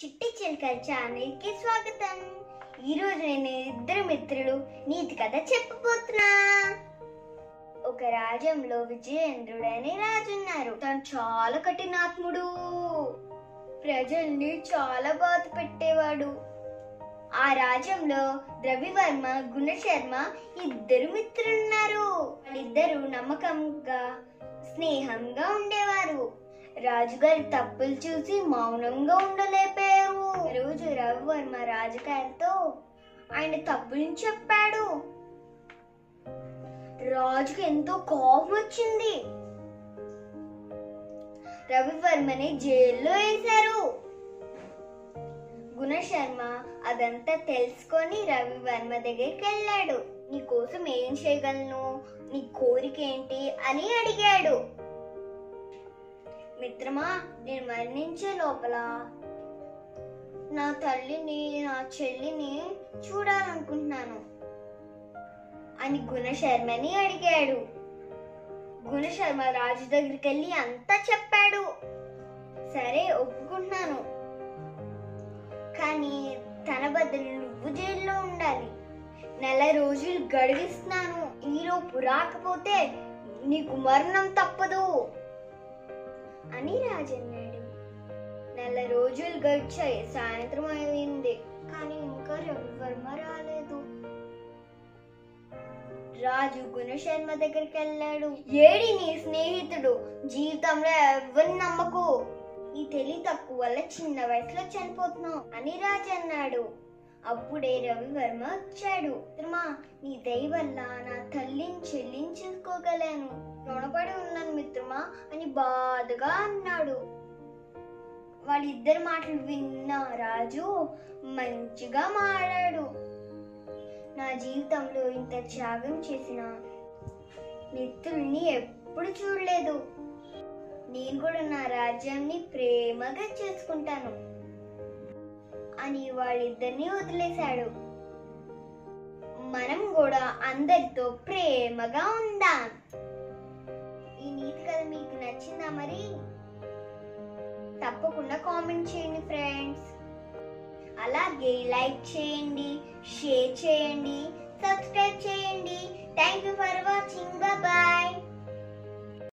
చిట్టి చిలకల ఛానల్ కి స్వాగతం ఈ రోజు నేను ఇద్దరు మిత్రులు నీతి కథ చెప్పబోతున్నా ఒక రాజ్యంలో విజయేంద్రుడు అనే రాజు ఉన్నారు తను చాలా కఠినాత్ముడు ప్రజల్ని చాలా బాధ పెట్టేవాడు ఆ రాజ్యంలో రవివర్మ గుణశర్మ ఇద్దరు మిత్రులున్నారు వాళ్ళిద్దరూ నమ్మకంగా స్నేహంగా ఉండేవారు రాజుగారి తప్పులు చూసి మౌనంగా ఉండలేపారు రోజు రవివర్మ రాజుగారితో ఆయన తప్పులను చెప్పాడు రాజుకి ఎంతో కోపం వచ్చింది రవివర్మని జైల్లో వేశారు గుణశర్మ అదంతా తెలుసుకొని రవివర్మ దగ్గరికి వెళ్ళాడు నీ కోసం ఏం చేయగలను నీ కోరిక ఏంటి అని అడిగాడు మిత్రమా నేను మరణించే లోపల నా తల్లిని నా చెల్లిని చూడాలనుకుంటున్నాను అని గుణశర్మని అడిగాడు గుణశర్మ రాజు దగ్గరికి వెళ్ళి అంతా చెప్పాడు సరే ఒప్పుకుంటున్నాను కానీ తన బదులు నువ్వు జైల్లో ఉండాలి నెల రోజులు గడివిస్తున్నాను ఈలోపు రాకపోతే నీకు మరణం తప్పదు అని రాజన్నాడు నెల రోజులు గడిచాయి సాయంత్రం అయింది కానీ ఇంకా రవివర్మ రాలేదు రాజు గుణశర్మ దగ్గరికి వెళ్ళాడు ఏడి నీ స్నేహితుడు జీవితంలో ఎవరిని నమ్మకు ఈ తెలివి తక్కువ వల్ల చిన్న వయసులో చనిపోతున్నావు అని రాజు అన్నాడు అప్పుడే రవివర్మ వచ్చాడు మిత్రమా నీ దయ వల్ల నా తల్లిని చెల్లించుకోగలను రుణపడి ఉన్నాను మిత్రమా అని బాధగా అన్నాడు వాళ్ళిద్దరి మాటలు విన్న రాజు మంచిగా మాట్లాడు నా జీవితంలో ఇంత త్యాగం చేసిన మిత్రుల్ని ఎప్పుడు చూడలేదు నేను కూడా నా రాజ్యాన్ని ప్రేమగా చేసుకుంటాను అని వాళ్ళిద్దరిని వదిలేశాడు మనం కూడా అందరితో ప్రేమగా ఉందాం ఈ నీతి కథ మీకు నచ్చిందా మరి తప్పకుండా కామెంట్ చేయండి ఫ్రెండ్స్ అలాగే లైక్ చేయండి షేర్ చేయండి సబ్స్క్రైబ్ చేయండి thank you for watching bye